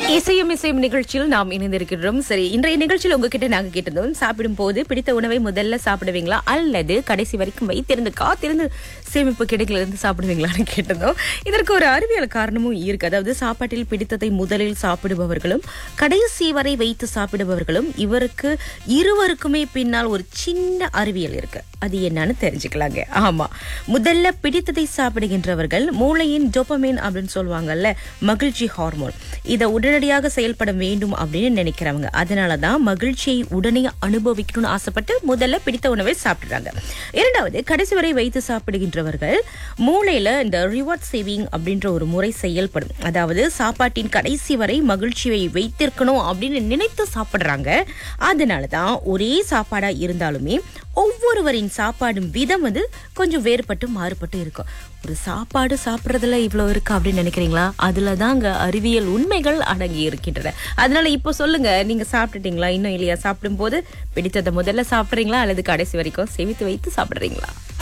இசையும் இசையும் நிகழ்ச்சியில் நாம் இணைந்திருக்கிறோம் சரி இன்றைய நிகழ்ச்சியில் உங்ககிட்ட நாங்க கேட்டிருந்தோம் சாப்பிடும் போது பிடித்த உணவை முதல்ல சாப்பிடுவீங்களா அல்லது கடைசி வரைக்கும் வைத்திருந்து காத்திருந்து சேமிப்பு கிடைக்கல இருந்து சாப்பிடுவீங்களான்னு கேட்டிருந்தோம் இதற்கு ஒரு அறிவியல் காரணமும் இருக்கு அதாவது சாப்பாட்டில் பிடித்ததை முதலில் சாப்பிடுபவர்களும் கடைசி வரை வைத்து சாப்பிடுபவர்களும் இவருக்கு இருவருக்குமே பின்னால் ஒரு சின்ன அறிவியல் இருக்கு அது என்னன்னு தெரிஞ்சுக்கலாங்க ஆமா முதல்ல பிடித்ததை சாப்பிடுகின்றவர்கள் மூளையின் டோபமைன் அப்படின்னு சொல்லுவாங்கல்ல மகிழ்ச்சி ஹார்மோன் இதை உடனடியாக செயல்பட வேண்டும் அப்படின்னு நினைக்கிறவங்க அதனாலதான் மகிழ்ச்சியை உடனே அனுபவிக்கணும்னு ஆசைப்பட்டு முதல்ல பிடித்த உணவை சாப்பிடுறாங்க இரண்டாவது கடைசி வரை வைத்து சாப்பிடுகின்றவர்கள் மூளையில இந்த ரிவார்ட் சேவிங் அப்படின்ற ஒரு முறை செயல்படும் அதாவது சாப்பாட்டின் கடைசி வரை மகிழ்ச்சியை வைத்திருக்கணும் அப்படின்னு நினைத்து சாப்பிடுறாங்க அதனாலதான் ஒரே சாப்பாடா இருந்தாலுமே ஒவ்வொருவரின் சாப்பாடும் விதம் வந்து கொஞ்சம் வேறுபட்டு மாறுபட்டு இருக்கும் ஒரு சாப்பாடு சாப்பிட்றதுல இவ்வளவு இருக்கு அப்படின்னு நினைக்கிறீங்களா அதுல தாங்க அறிவியல் உண்மைகள் அடங்கி இருக்கின்றன அதனால இப்போ சொல்லுங்க நீங்க சாப்பிட்டுட்டீங்களா இன்னும் இல்லையா சாப்பிடும் போது பிடித்ததை முதல்ல சாப்பிடுறீங்களா அல்லது கடைசி வரைக்கும் சேமித்து வைத்து சாப்பிடுறீங்களா